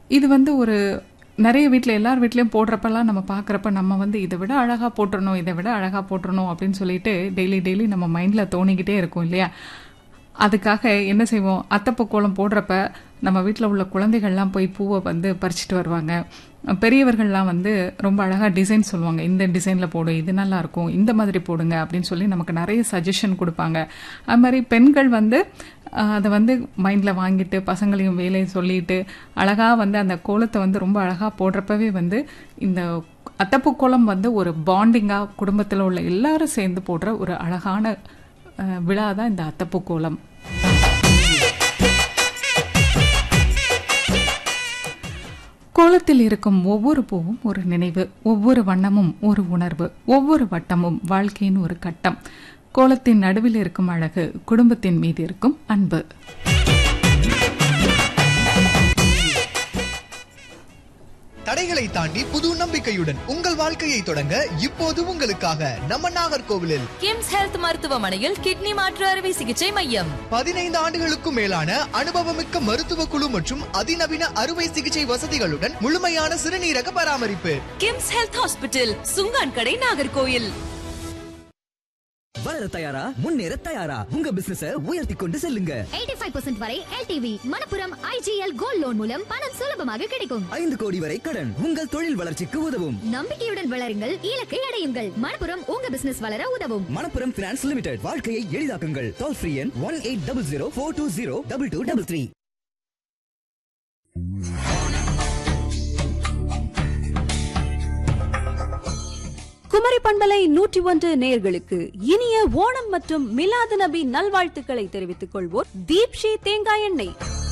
இது வந்து ஒரு நிறைய வீட்டில் எல்லார் வீட்லேயும் போடுறப்பெல்லாம் நம்ம பார்க்குறப்ப நம்ம வந்து இதை விட அழகாக போட்டுறணும் இதை விட அழகாக போட்டுறணும் அப்படின்னு சொல்லிட்டு டெய்லி டெய்லி நம்ம மைண்டில் தோணிக்கிட்டே இருக்கும் இல்லையா அதுக்காக என்ன செய்வோம் அத்தப்பூ கோலம் போடுறப்ப நம்ம வீட்டில் உள்ள குழந்தைகள்லாம் போய் பூவை வந்து பறிச்சுட்டு வருவாங்க பெரியவர்கள்லாம் வந்து ரொம்ப அழகாக டிசைன் சொல்லுவாங்க இந்த டிசைனில் போடு இது நல்லா இருக்கும் இந்த மாதிரி போடுங்க அப்படின்னு சொல்லி நமக்கு நிறைய சஜஷன் கொடுப்பாங்க அது மாதிரி பெண்கள் வந்து ஆஹ், அதை வந்து மைண்டில் வாங்கிட்டு பசங்களையும் வேலையை சொல்லிட்டு அழகாக வந்து அந்த கோலத்தை வந்து ரொம்ப அழகாக போடுறப்பவே வந்து இந்த அத்தப்பூ கோலம் வந்து ஒரு பாண்டிங்காக குடும்பத்தில் உள்ள எல்லாரும் சேர்ந்து போடுற ஒரு அழகான அஹ், விழா தான் இந்த அத்தப்பூ கோலம் கோலத்தில் இருக்கும் ஒவ்வொரு பூவும் ஒரு நினைவு ஒவ்வொரு வண்ணமும் ஒரு உணர்வு ஒவ்வொரு வட்டமும் வாழ்க்கையின் ஒரு கட்டம் கோலத்தின் நடுவில் இருக்கும் அழகு குடும்பத்தின் மீது இருக்கும் அன்பு தடைகளை தாண்டி புது நம்பிக்கையுடன் உங்கள் வாழ்க்கையை தொடங்க இப்போது உங்களுக்காக நம்ம நாகர்கோவிலில் கிம்ஸ் ஹெல்த் மருத்துவமனையில் கிட்னி மாற்று அறுவை சிகிச்சை மையம் பதினைந்து ஆண்டுகளுக்கும் மேலான அனுபவமிக்க மருத்துவ குழு மற்றும் அதிநவீன அறுவை சிகிச்சை வசதிகளுடன் முழுமையான சிறுநீரக பராமரிப்பு கிம்ஸ் ஹெல்த் ஹாஸ்பிட்டல் சுங்கான் கடை நாகர்கோயில் வளர தயாரா முன்னேற தயாரா உங்க பிசினஸ உயர்த்தி கொண்டு செல்லுங்க 85% வரை LTV Manappuram IGL gold loan மூலம் பணம் சுலபமாக கிடைக்கும் ஐந்து கோடி வரை கடன் உங்கள் தொழில் வளர்ச்சிக்கு உதவும் நம்பிக்கையுடன் வளருங்கள் இலக்கை அடையுங்கள் மணப்புரம் உங்க பிசினஸ் வளர உதவும் மணப்புரம் பினான்ஸ் லிமிடெட் வாழ்க்கையை எளிதாக்குங்கள் டோல் ஃப்ரீ எண் one eight double zero four two zero double two double three குமரி பண்பலை நூற்றி ஒன்று நேயர்களுக்கு இனிய ஓணம் மற்றும் மிலாது நபி நல்வாழ்த்துக்களை தெரிவித்துக் கொள்வோர் தீப்ஷி தேங்காய் எண்ணெய்